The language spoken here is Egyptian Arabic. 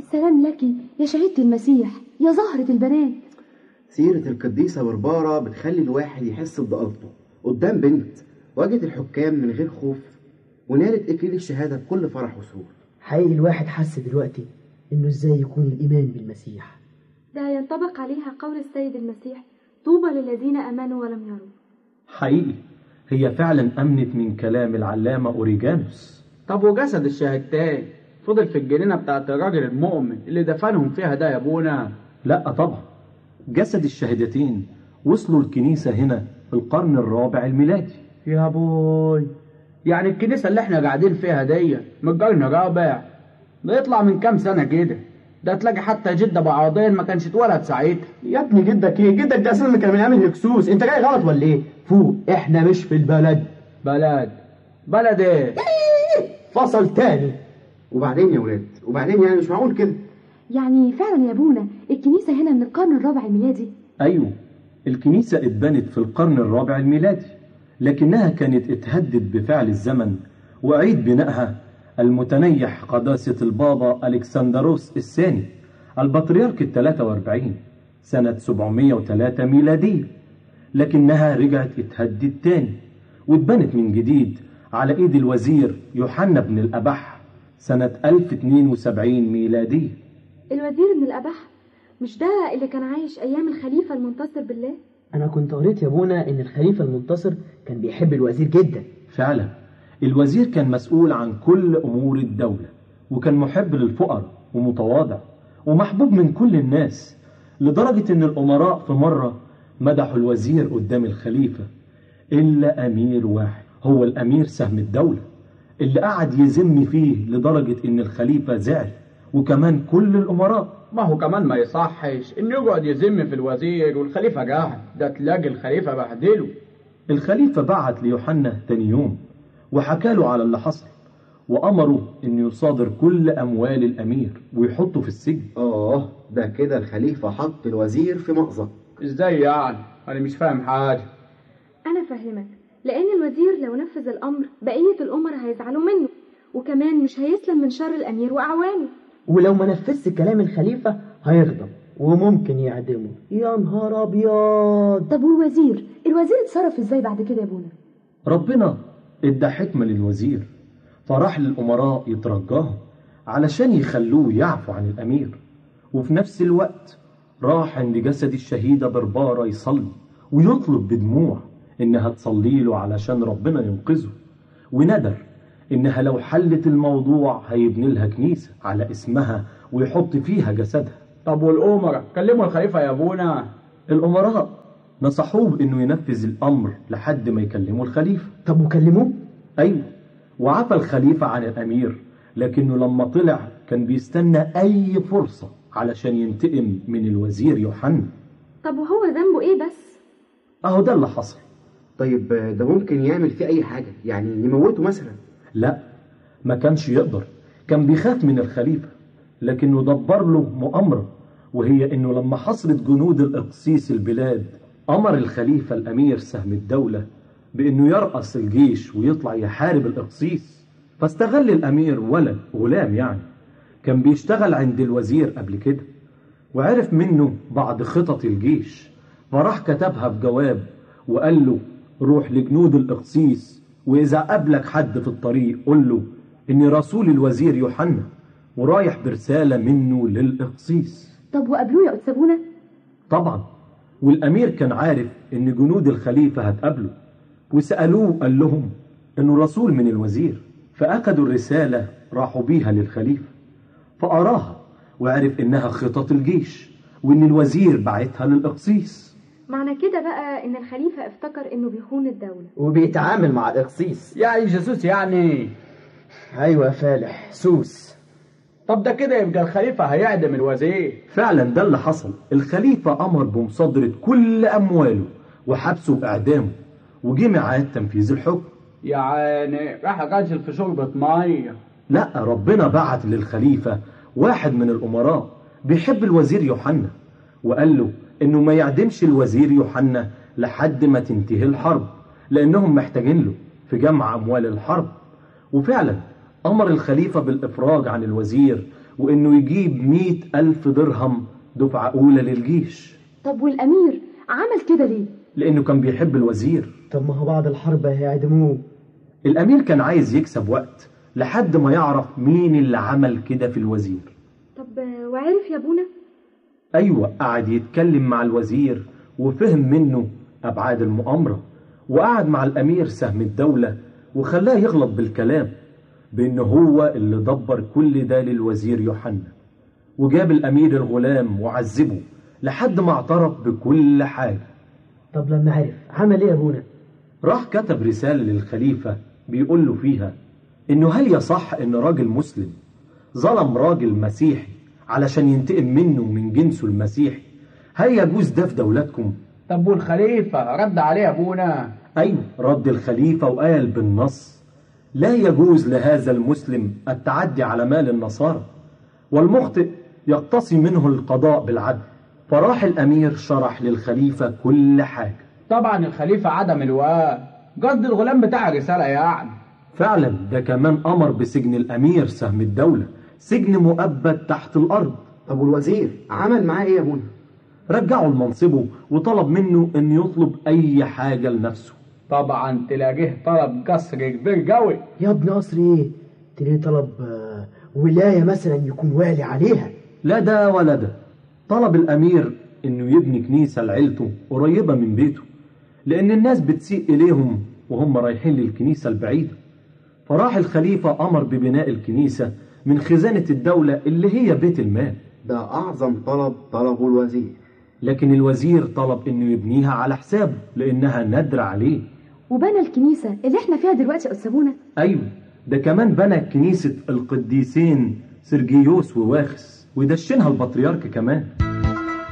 سلام لك يا شهيدة المسيح يا زهرة البنات سيرة القديسة بربارة بتخلي الواحد يحس بضالته قدام بنت واجهت الحكام من غير خوف ونالت إكليل الشهادة بكل فرح وسرور حقيقي الواحد حس دلوقتي إنه إزاي يكون الإيمان بالمسيح ده ينطبق عليها قول السيد المسيح طوبى للذين امنوا ولم يروا حقيقي هي فعلا أمنت من كلام العلامة أوريجانوس طب وجسد الشهادتين فضل في الجنينة بتاعت الراجل المؤمن اللي دفنهم فيها ده يا ابونا لا طبعا جسد الشهادتين وصلوا الكنيسة هنا في القرن الرابع الميلادي يا بوي يعني الكنيسة اللي احنا قاعدين فيها دي من القرن الرابع ده يطلع من كام سنة كده ده تلاقي حتى جدة بعوضين ما كانش اتولد ساعتها يا ابني جدك إيه جدك ده أساسا كان من أيام الهكسوس أنت جاي غلط ولا إيه فوق إحنا مش في البلد بلد بلد ايه فصل تاني وبعدين يا ولاد وبعدين يعني مش معقول كده يعني فعلا يا ابونا الكنيسة هنا من القرن الرابع الميلادي أيوه الكنيسة اتبنت في القرن الرابع الميلادي لكنها كانت اتهدد بفعل الزمن وأعيد بنائها المتنيح قداسة البابا ألكسندروس الثاني البطريرك الثلاثة واربعين سنة 703 ميلادية لكنها رجعت اتهدد تاني واتبنت من جديد على ايد الوزير يوحنا بن الأبح سنة 1072 ميلادية الوزير ابن الابح مش ده اللي كان عايش ايام الخليفه المنتصر بالله أنا كنت قريت يا أبونا إن الخليفة المنتصر كان بيحب الوزير جدا فعلا الوزير كان مسؤول عن كل أمور الدولة وكان محب للفقراء ومتواضع ومحبوب من كل الناس لدرجة إن الأمراء في مرة مدحوا الوزير قدام الخليفة إلا أمير واحد هو الأمير سهم الدولة اللي قعد يذم فيه لدرجة إن الخليفة زعل وكمان كل الأمراء ما هو كمان ما يصحش انه يقعد يذم في الوزير والخليفة قاعد ده تلاقي الخليفة بهدله الخليفة بعت ليوحنا تاني يوم وحكى له على اللي حصل وأمره إنه يصادر كل أموال الأمير ويحطه في السجن آه ده كده الخليفة حط الوزير في مأزق ازاي يعني انا مش فاهم حاجة انا فاهمك لان الوزير لو نفذ الامر بقيه الامراء هيزعلوا منه وكمان مش هيسلم من شر الامير واعوانه ولو ما نفذش كلام الخليفة هيغضب وممكن يعدمه يا نهار أبيض طب والوزير الوزير اتصرف ازاي بعد كده يا ابونا ربنا ادى حكمة للوزير فراح للأمراء يترجاهم علشان يخلوه يعفو عن الأمير وفي نفس الوقت راح عند جسد الشهيدة بربارة يصلي ويطلب بدموع إنها تصلي له علشان ربنا ينقذه وندر إنها لو حلت الموضوع هيبني لها كنيسة على اسمها ويحط فيها جسدها طب والأمراء كلموا الخليفة يا ابونا الأمراء نصحوه بإنه ينفذ الأمر لحد ما يكلموا الخليفة طب وكلموه أيوة وعفى الخليفة عن الأمير لكنه لما طلع كان بيستنى أي فرصة علشان ينتقم من الوزير يوحنا طب وهو ذنبه ايه بس أهو ده اللي حصل طيب ده ممكن يعمل فيه أي حاجة يعني يموته مثلا لا ما كانش يقدر كان بيخاف من الخليفة لكنه دبر له مؤامرة وهي انه لما حصرت جنود الاقصيص البلاد امر الخليفة الامير سهم الدولة بانه يرأس الجيش ويطلع يحارب الاقصيص فاستغل الامير ولد غلام يعني كان بيشتغل عند الوزير قبل كده وعرف منه بعض خطط الجيش فراح كتبها في جواب وقال له روح لجنود الاقصيص واذا قابلك حد في الطريق قول له اني رسول الوزير يوحنا ورايح برسالة منه للإقصيص طب وقابلوه يا قدس ابونا طبعا والأمير كان عارف إن جنود الخليفة هتقابله وسألوه قال لهم إنه رسول من الوزير فأخدوا الرسالة راحوا بيها للخليفة فأراها وعرف إنها خطط الجيش وإن الوزير بعتها للإقصيص معنى كده بقى ان الخليفه افتكر انه بيخون الدوله وبيتعامل مع الإقصيص يعني جاسوس يعني أيوة يا فالح سوس طب ده كده يبقى الخليفة هيعدم الوزير فعلا ده اللي حصل الخليفة أمر بمصادرة كل أمواله وحبسه بإعدامه وجه ميعاد تنفيذ الحكم يعني راح اغسل في شوربة مية لا ربنا بعت للخليفة واحد من الأمراء بيحب الوزير يوحنا وقال له إنه ما يعدمش الوزير يوحنا لحد ما تنتهي الحرب لأنهم محتاجين له في جمع أموال الحرب وفعلا أمر الخليفة بالإفراج عن الوزير وإنه يجيب مئة ألف درهم دفعة أولى للجيش طب والأمير عمل كده ليه؟ لأنه كان بيحب الوزير طب ما هو بعد الحرب هيعدموه الأمير كان عايز يكسب وقت لحد ما يعرف مين اللي عمل كده في الوزير طب آه، وعرف يا ابونا أيوة قعد يتكلم مع الوزير وفهم منه أبعاد المؤامرة وقعد مع الأمير سهم الدولة وخلاه يغلط بالكلام بأنه هو اللي دبر كل ده للوزير يوحنا وجاب الأمير الغلام وعذبه لحد ما اعترف بكل حاجة طب لما عرف عمل ايه يا ابونا راح كتب رسالة للخليفة بيقول له فيها إنه هل يصح إن راجل مسلم ظلم راجل مسيحي علشان ينتقم منه من جنسه المسيحي هل يجوز ده في دولتكم؟ طب والخليفة رد عليه أبونا أيوة رد الخليفة وقال بالنص لا يجوز لهذا المسلم التعدي على مال النصارى والمخطئ يقتصي منه القضاء بالعدل فراح الأمير شرح للخليفة كل حاجة طبعا الخليفة عدم الوقت قصد الغلام بتاع الرسالة يعني فعلا ده كمان أمر بسجن الأمير سهم الدولة سجن مؤبد تحت الأرض طب والوزير عمل معاه ايه يا ابونا رجعوا لمنصبه وطلب منه أن يطلب أي حاجة لنفسه طبعا تلاقيه طلب قصر كبير قوي يا ابن قصر ايه تلاقيه طلب آه، ولاية مثلا يكون والي عليها لا ده ولا ده طلب الأمير إنه يبني كنيسة لعيلته قريبة من بيته لأن الناس بتسيء إليهم وهم رايحين للكنيسة البعيدة فراح الخليفة أمر ببناء الكنيسة من خزانة الدولة اللي هي بيت المال ده أعظم طلب طلبه الوزير لكن الوزير طلب إنه يبنيها على حسابه لأنها نادرة عليه وبنى الكنيسة اللي احنا فيها دلوقتي يا أستاذ أبونا أيوة ده كمان بنى كنيسة القديسين سرجيوس وواخس ودشنها البطريرك كمان